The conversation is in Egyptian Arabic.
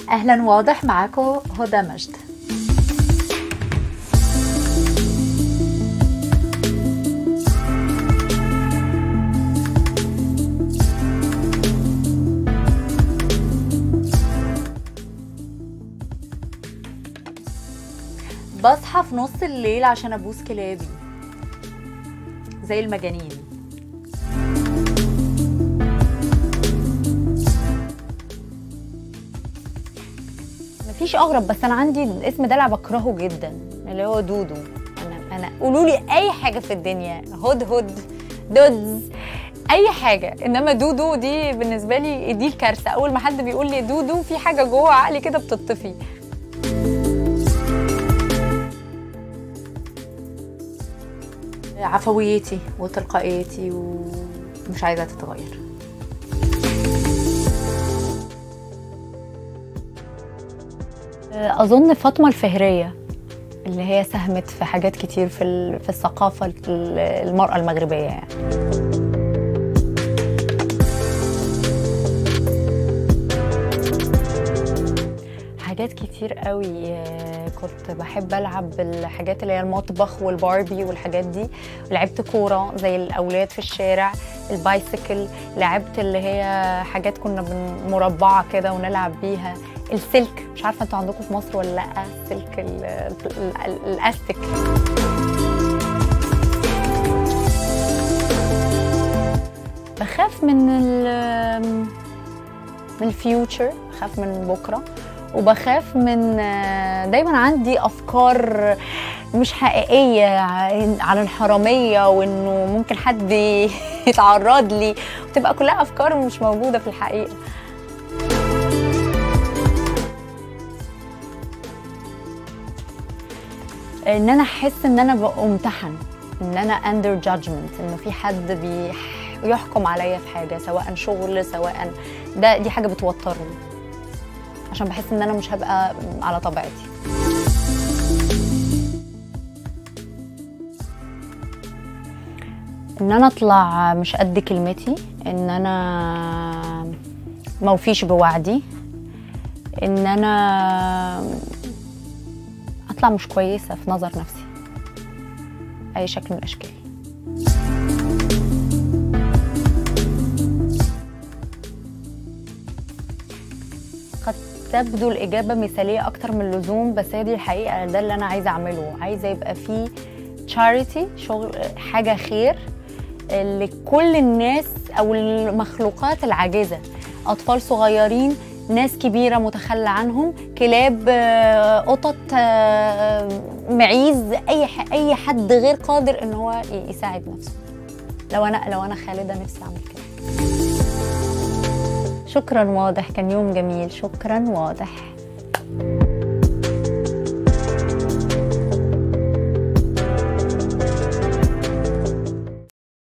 اهلا واضح معاكم هدى مجد بصحى في نص الليل عشان ابوس كلابي زي المجانين مفيش اغرب بس انا عندي الاسم ده اللي بكرهه جدا اللي هو دودو انا انا قولوا لي اي حاجه في الدنيا هد هد دودز اي حاجه انما دودو دي بالنسبه لي دي الكارثه اول ما حد بيقول لي دودو في حاجه جوه عقلي كده بتطفي عفويتي وتلقائيتي ومش عايزه تتغير اظن فاطمه الفهريه اللي هي ساهمت في حاجات كتير في ال- في الثقافه ال- المراه المغربيه يعني حاجات كتير قوي آه، كنت بحب العب بالحاجات اللي هي المطبخ والباربي والحاجات دي لعبت كوره زي الاولاد في الشارع البايسيكل لعبت اللي هي حاجات كنا بن- مربعه كده ونلعب بيها السلك مش عارفه انتوا عندكم في مصر ولا لا السلك ال- ال- ال- الاستك بخاف من ال من الفيوتشر بخاف من بكره وبخاف من دايما عندي افكار مش حقيقيه عن الحراميه وانه ممكن حد يتعرض لي وتبقى كلها افكار مش موجوده في الحقيقه ان انا احس ان انا بامتحن ان انا under judgment انه في حد بيحكم عليا في حاجه سواء شغل سواء ده دي حاجه بتوترني عشان بحس ان انا مش هبقى على طبيعتي ان انا اطلع مش قد كلمتي ان انا موفيش بوعدي ان انا اطلع مش كويسه في نظر نفسي اي شكل من الاشكال قد تبدو الاجابه مثاليه اكتر من اللزوم بس هي دي الحقيقه ده اللي انا عايزه اعمله عايزه يبقى فيه تشاريتي شغل حاجه خير لكل الناس او المخلوقات العاجزه اطفال صغيرين ناس كبيرة متخلى عنهم كلاب آه، قطط آه، معيز أي ح- أي حد غير قادر إن هو ي- يساعد نفسه لو أنا لو أنا خالدة نفسي أعمل كده شكرا واضح كان يوم جميل شكرا واضح